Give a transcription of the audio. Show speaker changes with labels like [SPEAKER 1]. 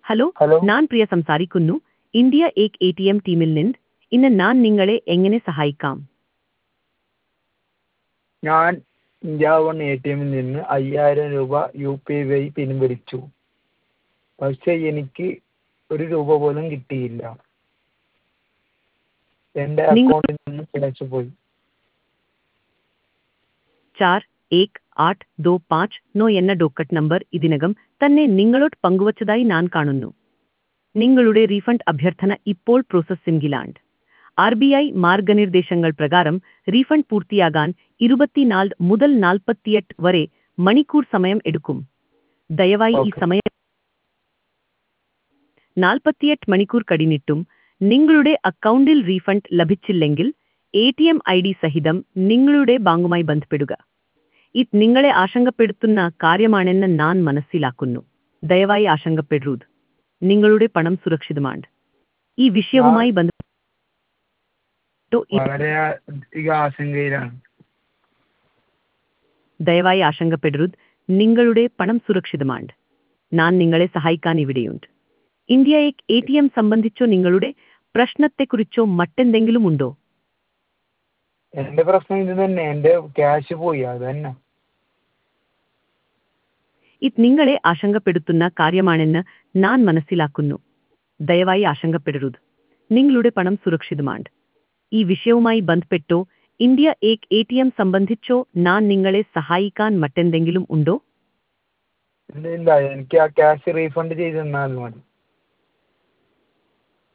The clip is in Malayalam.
[SPEAKER 1] ഹലോ
[SPEAKER 2] ഹലോ
[SPEAKER 1] ഞാൻ പ്രിയ സംസാരിക്കുന്നു ഇന്ത്യ ഏക് എ ടി എം ടീമിൽ നിന്ന് ഇന്ന് ഞാൻ നിങ്ങളെ എങ്ങനെ സഹായിക്കാം
[SPEAKER 2] ഞാൻ ഇന്ത്യ വൺ എ ടി എമ്മിൽ നിന്ന് അയ്യായിരം രൂപ യു പി ഐ വഴി പിൻവലിച്ചു പക്ഷേ എനിക്ക് ഒരു രൂപ പോലും കിട്ടിയില്ല എൻ്റെ
[SPEAKER 1] നിങ്ങൾ-
[SPEAKER 2] അക്കൗണ്ടിൽ നിന്ന് ക്യാഷ് പോയി
[SPEAKER 1] ചാർ ഏക് ആട്ട് ദോ പാഞ്ച് നോ എന്ന ഡോക്കറ്റ് നമ്പർ ഇതിനകം തന്നെ നിങ്ങളോട് പങ്കുവച്ചതായി ഞാൻ കാണുന്നു നിങ്ങളുടെ റീഫണ്ട് അഭ്യർത്ഥന ഇപ്പോൾ പ്രോസസ്സിംഗിലാണ് ആർ ബി ഐ മാർഗനിർദ്ദേശങ്ങൾ പ്രകാരം റീഫണ്ട് പൂർത്തിയാകാൻ ഇരുപത്തിനാല് മുതൽ നാൽപ്പത്തിയെട്ട് വരെ മണിക്കൂർ സമയം എടുക്കും ദയവായി ഈ
[SPEAKER 2] Okay.
[SPEAKER 1] സമയം നാൽപ്പത്തിയെട്ട് മണിക്കൂർ കഴിഞ്ഞിട്ടും നിങ്ങളുടെ അക്കൗണ്ടിൽ റീഫണ്ട് ലഭിച്ചില്ലെങ്കിൽ A T M I D സഹിതം നിങ്ങളുടെ ബാങ്കുമായി ബന്ധപ്പെടുക ഇത് നിങ്ങളെ ആശങ്കപ്പെടുത്തുന്ന കാര്യമാണെന്ന് ഞാൻ മനസ്സിലാക്കുന്നു ദയവായി ആശങ്കപ്പെടരുത് നിങ്ങളുടെ പണം സുരക്ഷിതമാണ് ഈ വിഷയവുമായി ബന്ധപ്പെട്ടോ ഈ-
[SPEAKER 2] വളരെ അധികം ആശങ്കയിലാണ്
[SPEAKER 1] ദയവായി ആശങ്കപ്പെടരുത് നിങ്ങളുടെ പണം സുരക്ഷിതമാണ് ഞാൻ നിങ്ങളെ സഹായിക്കാൻ ഇവിടെയുണ്ട് ഇന്ത്യ എ ടി എം സംബന്ധിച്ചോ നിങ്ങളുടെ പ്രശ്നത്തെക്കുറിച്ചോ മറ്റെന്തെങ്കിലും ഉണ്ടോ
[SPEAKER 2] എൻ്റെ പ്രശ്നം ഇത് തന്നെ എൻ്റെ ക്യാഷ് പോയി അത് തന്നെ
[SPEAKER 1] ഇത് നിങ്ങളെ ആശങ്കപ്പെടുത്തുന്ന കാര്യമാണെന്ന് ഞാൻ മനസ്സിലാക്കുന്നു ദയവായി ആശങ്കപ്പെടരുത് നിങ്ങളുടെ പണം സുരക്ഷിതമാണ് ഈ വിഷയവുമായി ബന്ധപ്പെട്ടോ ഇന്ത്യ ഏക് എ ടി എം സംബന്ധിച്ചോ ഞാൻ നിങ്ങളെ സഹായിക്കാൻ മറ്റെന്തെങ്കിലും ഉണ്ടോ
[SPEAKER 2] ഇല്ല ഇല്ല എനിക്ക് ആ ക്യാഷ് റീഫണ്ട് ചെയ്ത് തന്നാൽ മതി